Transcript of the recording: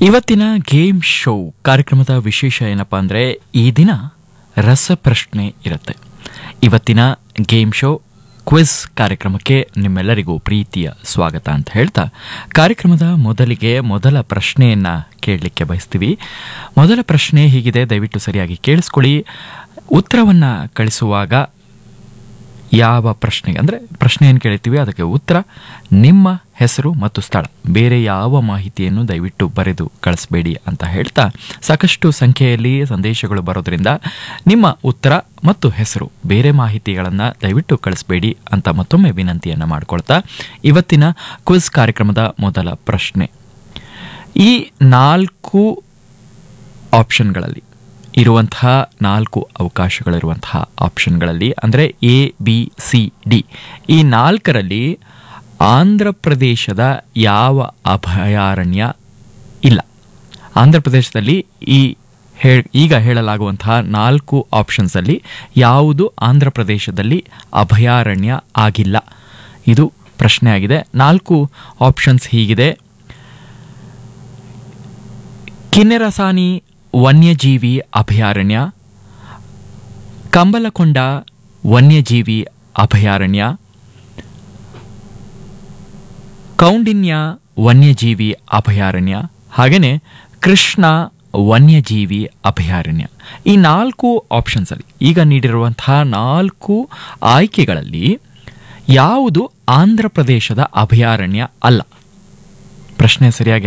ಇವತ್ತಿನ game show ಕಾರ್ಯಕ್ರಮದ ವಿಶೇಷ ಏನಪ್ಪಾ ಅಂದರೆ ಈ ದಿನ ರಸಪ್ರಶ್ನೆ ಇರುತ್ತೆ ಇವತ್ತಿನ ಗೇಮ್ ಶೋ ಕ್ವಿಜ್ ಕಾರ್ಯಕ್ರಮಕ್ಕೆ ನಿಮ್ಮೆಲ್ಲರಿಗೂ ಪ್ರೀತಿಯ ಸ್ವಾಗತ ಅಂತ ಹೇಳ್ತಾ ಕಾರ್ಯಕ್ರಮದ ಮೊದಲಿಗೆ ಮೊದಲ ಪ್ರಶ್ನೆಯನ್ನ ಕೇಳಲಿಕ್ಕೆ ಬಯಸ್ತೀವಿ ಮೊದಲ ಪ್ರಶ್ನೆ ಹೀಗಿದೆ ದಯವಿಟ್ಟು ಸರಿಯಾಗಿ ಕೇಳಿಸ್ಕೊಳ್ಳಿ ಉತ್ತರವನ್ನ ಕಳಿಸುವಾಗ ಯಾವ ಪ್ರಶ್ನೆಗೆ ಅಂದರೆ ಪ್ರಶ್ನೆ ಏನು ಕೇಳಿರ್ತೀವಿ ಅದಕ್ಕೆ ಉತ್ತರ ನಿಮ್ಮ ಹೆಸರು ಮತ್ತು ಸ್ಥಳ ಬೇರೆ ಯಾವ ಮಾಹಿತಿಯನ್ನು ದಯವಿಟ್ಟು ಬರೆದು ಕಳಿಸ್ಬೇಡಿ ಅಂತ ಹೇಳ್ತಾ ಸಾಕಷ್ಟು ಸಂಖ್ಯೆಯಲ್ಲಿ ಸಂದೇಶಗಳು ಬರೋದ್ರಿಂದ ನಿಮ್ಮ ಉತ್ತರ ಮತ್ತು ಹೆಸರು ಬೇರೆ ಮಾಹಿತಿಗಳನ್ನು ದಯವಿಟ್ಟು ಕಳಿಸ್ಬೇಡಿ ಅಂತ ಮತ್ತೊಮ್ಮೆ ವಿನಂತಿಯನ್ನು ಮಾಡಿಕೊಳ್ತಾ ಇವತ್ತಿನ ಕ್ವಿಜ್ ಕಾರ್ಯಕ್ರಮದ ಮೊದಲ ಪ್ರಶ್ನೆ ಈ ನಾಲ್ಕು ಆಪ್ಷನ್ಗಳಲ್ಲಿ ಇರುವಂತಹ ನಾಲ್ಕು ಅವಕಾಶಗಳಿರುವಂತಹ ಆಪ್ಷನ್ಗಳಲ್ಲಿ ಅಂದರೆ ಎ ಬಿ ಸಿ ಡಿ ಈ ನಾಲ್ಕರಲ್ಲಿ ಆಂಧ್ರ ಪ್ರದೇಶದ ಯಾವ ಅಭಯಾರಣ್ಯ ಇಲ್ಲ ಆಂಧ್ರ ಪ್ರದೇಶದಲ್ಲಿ ಈ ಹೇ ಈಗ ಹೇಳಲಾಗುವಂತಹ ನಾಲ್ಕು ಆಪ್ಷನ್ಸಲ್ಲಿ ಯಾವುದು ಆಂಧ್ರ ಪ್ರದೇಶದಲ್ಲಿ ಅಭಯಾರಣ್ಯ ಆಗಿಲ್ಲ ಇದು ಪ್ರಶ್ನೆ ಆಗಿದೆ ನಾಲ್ಕು ಆಪ್ಷನ್ಸ್ ಹೀಗಿದೆ ಕಿನ್ನೆರಸಾನಿ ವನ್ಯಜೀವಿ ಅಭಯಾರಣ್ಯ ಕಂಬಲಕೊಂಡ ವನ್ಯಜೀವಿ ಅಭಯಾರಣ್ಯ ಕೌಂಡಿನ್ಯ ವನ್ಯಜೀವಿ ಅಭಯಾರಣ್ಯ ಹಾಗೆಯೇ ಕೃಷ್ಣ ವನ್ಯಜೀವಿ ಅಭಯಾರಣ್ಯ ಈ ನಾಲ್ಕು ಆಪ್ಷನ್ಸಲ್ಲಿ ಈಗ ನೀಡಿರುವಂತಹ ನಾಲ್ಕು ಆಯ್ಕೆಗಳಲ್ಲಿ ಯಾವುದು ಆಂಧ್ರ ಪ್ರದೇಶದ ಅಭಯಾರಣ್ಯ ಅಲ್ಲ ಪ್ರಶ್ನೆ ಸರಿಯಾಗಿ